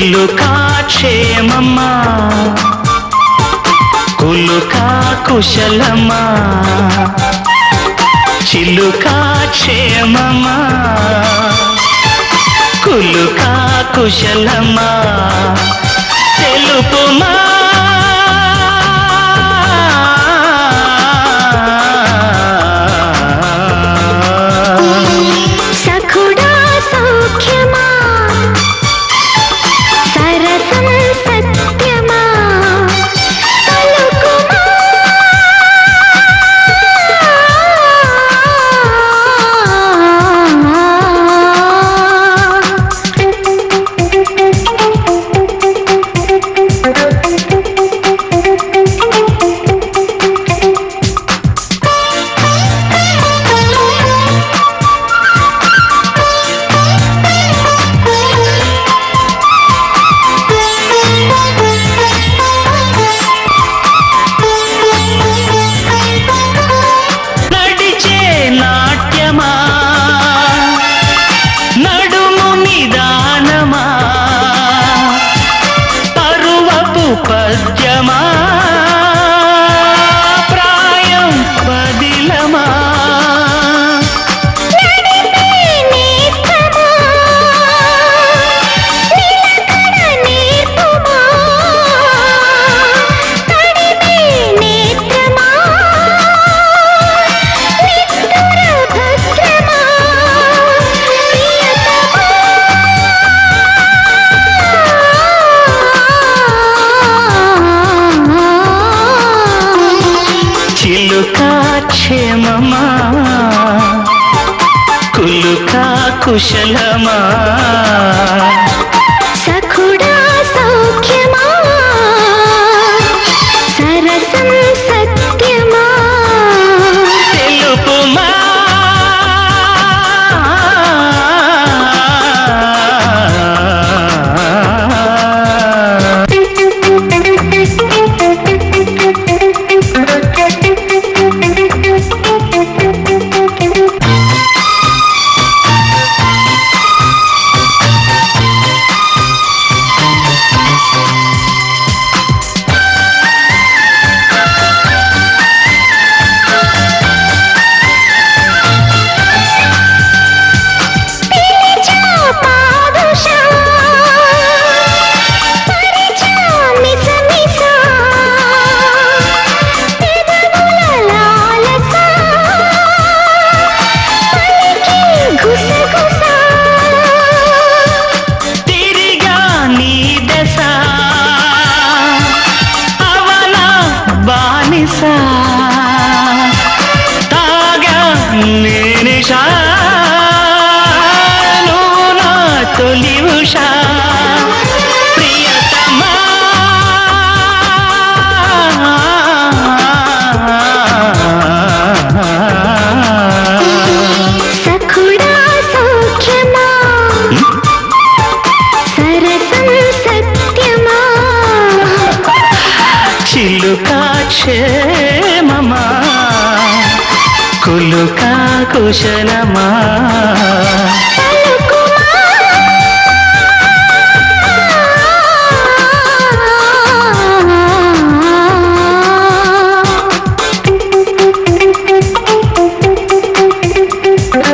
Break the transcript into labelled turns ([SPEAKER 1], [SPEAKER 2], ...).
[SPEAKER 1] చిలుకా క్షేమమ్మా కులుకా కుశలమా చిలుకా క్షేమమా కులుకా కుశలమా తెలుపుమా
[SPEAKER 2] సఖుడా సౌఖ్యమా సరసం సత్యమా పలుకుమా
[SPEAKER 1] నడిచే నాట్యమా నడుము నిదానమా పరువపు పద్యమా ప్రాయం పదిలమా
[SPEAKER 2] నడిపే నేత్రమా నిలకడ నేర్పుమా తడిపే నేత్రమా నిత్తుర భద్రమా ప్రియతమా
[SPEAKER 1] చిలుకా క్షేమమా కులుకా కుశలమా
[SPEAKER 2] సఖుడా సౌఖ్యమా సరసం సత్యమా
[SPEAKER 1] తెలుపుమా
[SPEAKER 2] పిలిచా పాదుషా పరిచా మిసమిసా పెదవుల లాలస పలికి గుసగుసా
[SPEAKER 1] తిరిగా నీ దశ అవన బానిస తాగా నేనిషా నువ్వు నా తొలి ఉషా ప్రియతమా
[SPEAKER 2] సఖుడా సౌఖ్యమా సరసం సత్యమా
[SPEAKER 1] చిలుకా క్షేమమా కులుకా కుశలమా